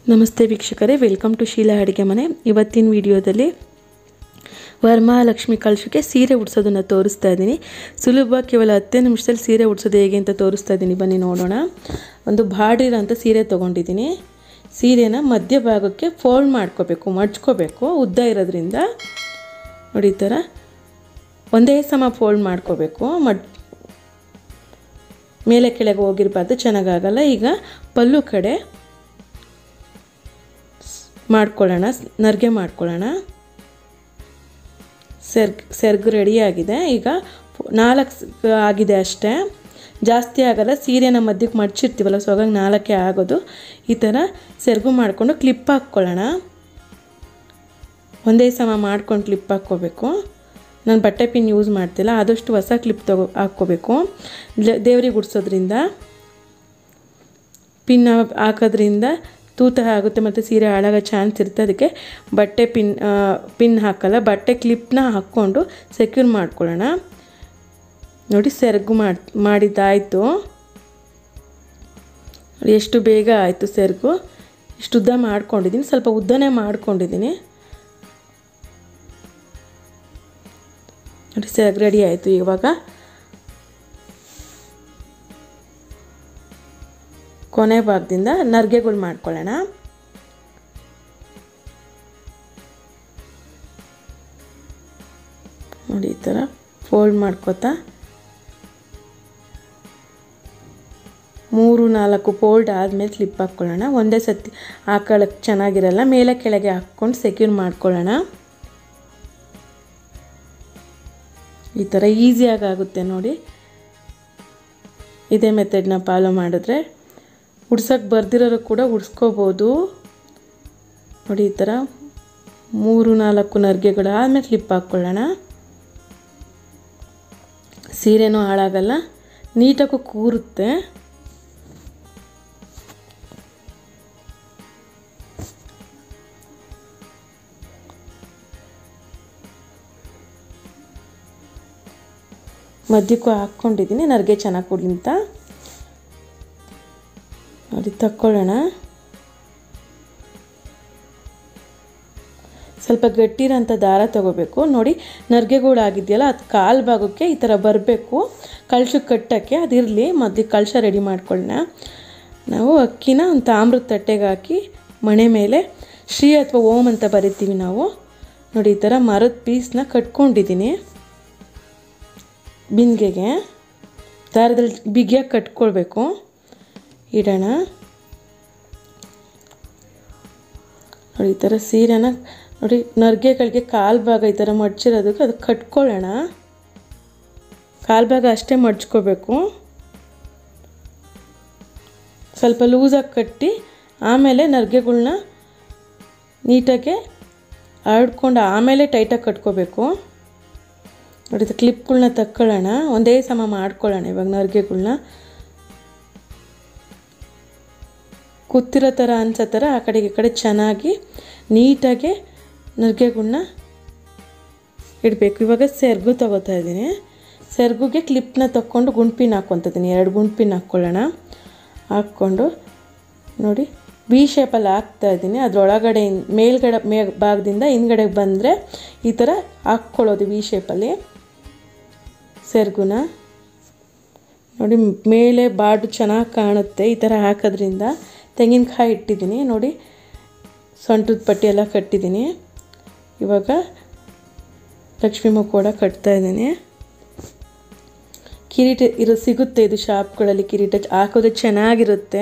ನಮಸ್ತೆ ವೀಕ್ಷಕರೇ welcome to Sheila ಅಡುಗೆ ಮನೆ ಇವತ್ತಿನ ವಿಡಿಯೋದಲ್ಲಿ ವರಮಹಾಲಕ್ಷ್ಮಿ ಕಳಶಕ್ಕೆ ಸೀರೆ ಉಡ್ಸೋದನ್ನು ತೋರಿಸ್ತಾ ಇದ್ದೀನಿ ಸುಲಭ ಕೇವಲ ಹತ್ತೇ ನಿಮಿಷದಲ್ಲಿ ಸೀರೆ ಉಡ್ಸೋದು ಹೇಗೆ ಅಂತ ತೋರಿಸ್ತಾ ಇದ್ದೀನಿ ಬನ್ನಿ ನೋಡೋಣ ಒಂದು ಬಾಡಿರೋಂಥ ಸೀರೆ ತೊಗೊಂಡಿದ್ದೀನಿ ಸೀರೆನ ಮಧ್ಯಭಾಗಕ್ಕೆ ಫೋಲ್ಡ್ ಮಾಡ್ಕೋಬೇಕು ಮಡ್ಚ್ಕೋಬೇಕು ಉದ್ದ ಇರೋದ್ರಿಂದ ನೋಡಿ ಈ ಥರ ಒಂದೇ ಸಮ ಫೋಲ್ಡ್ ಮಾಡ್ಕೋಬೇಕು ಮಡ್ ಮೇಲೆ ಕೆಳಗೆ ಹೋಗಿರಬಾರ್ದು ಚೆನ್ನಾಗಾಗಲ್ಲ ಈಗ ಪಲ್ಲು ಕಡೆ ಮಾಡ್ಕೊಳ್ಳೋಣ ನರ್ಗೆ ಮಾಡ್ಕೊಳ್ಳೋಣ ಸೆರ್ಗ್ ಸೆರ್ಗ್ ರೆಡಿಯಾಗಿದೆ ಈಗ ನಾಲ್ಕು ಆಗಿದೆ ಅಷ್ಟೇ ಜಾಸ್ತಿ ಆಗಲ್ಲ ಸೀರೆನ ಮಧ್ಯಕ್ಕೆ ಮಡ್ಚಿರ್ತೀವಲ್ಲ ಸೊ ಹಾಗಾಗಿ ನಾಲ್ಕೇ ಆಗೋದು ಈ ಥರ ಸೆರ್ಗು ಮಾಡಿಕೊಂಡು ಕ್ಲಿಪ್ ಹಾಕ್ಕೊಳ್ಳೋಣ ಒಂದೇ ಸಮ ಮಾಡ್ಕೊಂಡು ಕ್ಲಿಪ್ ಹಾಕ್ಕೋಬೇಕು ನಾನು ಬಟ್ಟೆ ಪಿನ್ ಯೂಸ್ ಮಾಡ್ತಿಲ್ಲ ಆದಷ್ಟು ಹೊಸ ಕ್ಲಿಪ್ ತಗೋ ಹಾಕ್ಕೋಬೇಕು ದೇವ್ರಿಗೆ ಉಡ್ಸೋದ್ರಿಂದ ಪಿನ್ ಹಾಕೋದ್ರಿಂದ ತೂತ ಆಗುತ್ತೆ ಮತ್ತು ಸೀರೆ ಹಾಳಾಗೋ ಚಾನ್ಸ್ ಇರುತ್ತೆ ಅದಕ್ಕೆ ಬಟ್ಟೆ ಪಿನ್ ಪಿನ್ ಹಾಕಲ್ಲ ಬಟ್ಟೆ ಕ್ಲಿಪ್ನ ಹಾಕ್ಕೊಂಡು ಸೆಕ್ಯೂರ್ ಮಾಡ್ಕೊಳ್ಳೋಣ ನೋಡಿ ಸೆರಗು ಮಾಡಿ ಮಾಡಿದ್ದಾಯಿತು ಎಷ್ಟು ಬೇಗ ಆಯಿತು ಸೆರಗು ಇಷ್ಟು ಉದ್ದ ಮಾಡ್ಕೊಂಡಿದ್ದೀನಿ ಸ್ವಲ್ಪ ಉದ್ದನೇ ಮಾಡ್ಕೊಂಡಿದ್ದೀನಿ ನೋಡಿ ಸೆರಗು ರೆಡಿ ಆಯಿತು ಇವಾಗ ಕೊನೆ ಭಾಗದಿಂದ ನರ್ಗೆಗಳು ಮಾಡ್ಕೊಳ್ಳೋಣ ನೋಡಿ ಈ ಥರ ಫೋಲ್ಡ್ ಮಾಡ್ಕೋತಾ ಮೂರು ನಾಲ್ಕು ಫೋಲ್ಡ್ ಆದಮೇಲೆ ಕ್ಲಿಪ್ ಹಾಕ್ಕೊಳ್ಳೋಣ ಒಂದೇ ಸತಿ ಹಾಕೊಳ್ಳೋಕ್ಕೆ ಚೆನ್ನಾಗಿರಲ್ಲ ಮೇಲೆ ಕೆಳಗೆ ಹಾಕ್ಕೊಂಡು ಸೆಕ್ಯೂರ್ ಮಾಡ್ಕೊಳ್ಳೋಣ ಈ ಥರ ಈಸಿಯಾಗಿ ಆಗುತ್ತೆ ನೋಡಿ ಇದೇ ಮೆಥಡ್ನ ಫಾಲೋ ಮಾಡಿದ್ರೆ ಉಡ್ಸೋಕ್ಕೆ ಬರ್ದಿರೋರು ಕೂಡ ಉಡ್ಸ್ಕೋಬೋದು ನೋಡಿ ಈ ಥರ ಮೂರು ನಾಲ್ಕು ನರ್ಗೆಗಳು ಆದಮೇಲೆ ಕ್ಲಿಪ್ ಹಾಕ್ಕೊಳ್ಳೋಣ ಸೀರೆನೂ ಹಾಳಾಗಲ್ಲ ನೀಟಾಗೂ ಕೂರುತ್ತೆ ಮಧ್ಯಕ್ಕೂ ಹಾಕ್ಕೊಂಡಿದ್ದೀನಿ ನರ್ಗೆ ಚೆನ್ನಾಗಿ ಕೊಡಲಿ ಅಂತ ನೋಡಿ ತಕ್ಕೊಳ್ಳೋಣ ಸ್ವಲ್ಪ ಗಟ್ಟಿರೋಂಥ ದಾರ ತೊಗೋಬೇಕು ನೋಡಿ ನರ್ಗೆಗಳು ಆಗಿದೆಯಲ್ಲ ಅದು ಕಾಲು ಭಾಗಕ್ಕೆ ಈ ಥರ ಬರಬೇಕು ಕಳ್ಸಕ್ಕೆ ಕಟ್ಟೋಕ್ಕೆ ಅದಿರಲಿ ಮೊದಲು ಕಳಶ ರೆಡಿ ಮಾಡ್ಕೊಳ್ಳೋಣ ನಾವು ಅಕ್ಕಿನ ಒಂದು ತಾಮ್ರದ ತಟ್ಟೆಗೆ ಹಾಕಿ ಮಣೆ ಮೇಲೆ ಶ್ರೀ ಅಥವಾ ಓಂ ಅಂತ ಬರಿತೀವಿ ನಾವು ನೋಡಿ ಈ ಥರ ಮರದ ಪೀಸ್ನ ಕಟ್ಕೊಂಡಿದ್ದೀನಿ ಬಿಂದಿಗೆಗೆ ದಾರದಲ್ಲಿ ಬಿಗಿಯಾಗಿ ಕಟ್ಕೊಳ್ಬೇಕು ಇಡೋಣ ನೋಡಿ ಈ ಥರ ಸೀರೆನ ನೋಡಿ ನರ್ಗೆಗಳಿಗೆ ಕಾಲು ಭಾಗ ಈ ಥರ ಮಡ್ಚಿರೋದಕ್ಕೆ ಅದು ಕಟ್ಕೊಳ್ಳೋಣ ಕಾಲು ಭಾಗ ಅಷ್ಟೇ ಮಡ್ಚ್ಕೋಬೇಕು ಸ್ವಲ್ಪ ಲೂಸಾಗಿ ಕಟ್ಟಿ ಆಮೇಲೆ ನರ್ಗೆಗಳ್ನ ನೀಟಾಗಿ ಹರಡ್ಕೊಂಡು ಆಮೇಲೆ ಟೈಟಾಗಿ ಕಟ್ಕೋಬೇಕು ನೋಡಿ ಕ್ಲಿಪ್ಗಳ್ನ ತಕ್ಕೊಳ್ಳೋಣ ಒಂದೇ ಸಮ ಮಾಡ್ಕೊಳ್ಳೋಣ ಇವಾಗ ನರ್ಗೆಗಳ್ನ ಕೂತಿರೋ ಥರ ಅನ್ಸೋ ಥರ ಆ ಕಡೆಗೆ ಈ ಕಡೆ ಚೆನ್ನಾಗಿ ನೀಟಾಗಿ ನರ್ಗೆಗಳ್ನ ಇಡಬೇಕು ಇವಾಗ ಸೆರ್ಗು ತೊಗೋತಾ ಇದ್ದೀನಿ ಸೆರ್ಗುಗೆ ಕ್ಲಿಪ್ನ ತಕ್ಕೊಂಡು ಗುಂಡ್ಪಿನ್ ಹಾಕ್ಕೊತಿದ್ದೀನಿ ಎರಡು ಗುಂಡ್ಪಿನ್ ಹಾಕ್ಕೊಳ್ಳೋಣ ಹಾಕ್ಕೊಂಡು ನೋಡಿ ವಿ ಶೇಪಲ್ಲಿ ಹಾಕ್ತಾ ಇದ್ದೀನಿ ಅದರೊಳಗಡೆ ಮೇಲ್ಗಡೆ ಮೇ ಭಾಗದಿಂದ ಹಿಂದ್ಗಡೆಗೆ ಬಂದರೆ ಈ ಥರ ಹಾಕ್ಕೊಳ್ಳೋದು ವಿ ಶೇಪಲ್ಲಿ ಸೆರ್ಗುನ ನೋಡಿ ಮೇಲೆ ಬಾಡು ಚೆನ್ನಾಗಿ ಕಾಣುತ್ತೆ ಈ ಥರ ಹಾಕೋದ್ರಿಂದ ತೆಂಗಿನಕಾಯಿ ಇಟ್ಟಿದ್ದೀನಿ ನೋಡಿ ಸೊಂಟದ ಪಟ್ಟಿ ಎಲ್ಲ ಕಟ್ಟಿದ್ದೀನಿ ಇವಾಗ ಲಕ್ಷ್ಮೀ ಮುಖೋಡ ಕಟ್ತಾ ಇದ್ದೀನಿ ಕಿರೀಟ ಇರೋ ಸಿಗುತ್ತೆ ಇದು ಶಾಪ್ಗಳಲ್ಲಿ ಕಿರೀಟ ಹಾಕೋದು ಚೆನ್ನಾಗಿರುತ್ತೆ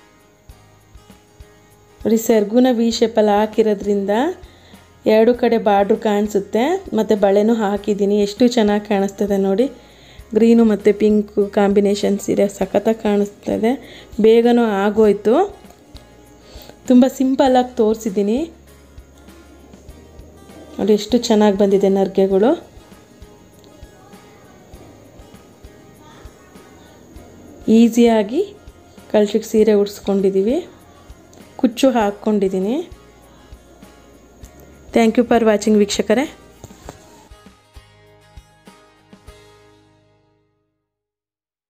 ನೋಡಿ ಸೆರ್ಗುನ ವಿ ಶೇಪಲ್ಲಿ ಹಾಕಿರೋದ್ರಿಂದ ಎರಡು ಕಡೆ ಬಾರ್ಡ್ರು ಕಾಣಿಸುತ್ತೆ ಮತ್ತು ಬಳೆನೂ ಹಾಕಿದ್ದೀನಿ ಎಷ್ಟು ಚೆನ್ನಾಗಿ ಕಾಣಿಸ್ತದೆ ನೋಡಿ ಗ್ರೀನು ಮತ್ತು ಪಿಂಕು ಕಾಂಬಿನೇಷನ್ ಸೀರೆ ಸಖತ್ತಾಗಿ ಕಾಣಿಸ್ತದೆ ಬೇಗನೂ ಆಗೋಯ್ತು ತುಂಬ ಸಿಂಪಲ್ಲಾಗಿ ತೋರಿಸಿದ್ದೀನಿ ನೋಡಿ ಎಷ್ಟು ಚೆನ್ನಾಗಿ ಬಂದಿದೆ ನರ್ಗೆಗಳು ಈಸಿಯಾಗಿ ಕಳ್ಶಕ್ಕೆ ಸೀರೆ ಉಡ್ಸ್ಕೊಂಡಿದ್ದೀವಿ ಕುಚ್ಚು ಹಾಕ್ಕೊಂಡಿದ್ದೀನಿ ಥ್ಯಾಂಕ್ ಯು ಫಾರ್ ವಾಚಿಂಗ್ ವೀಕ್ಷಕರೇ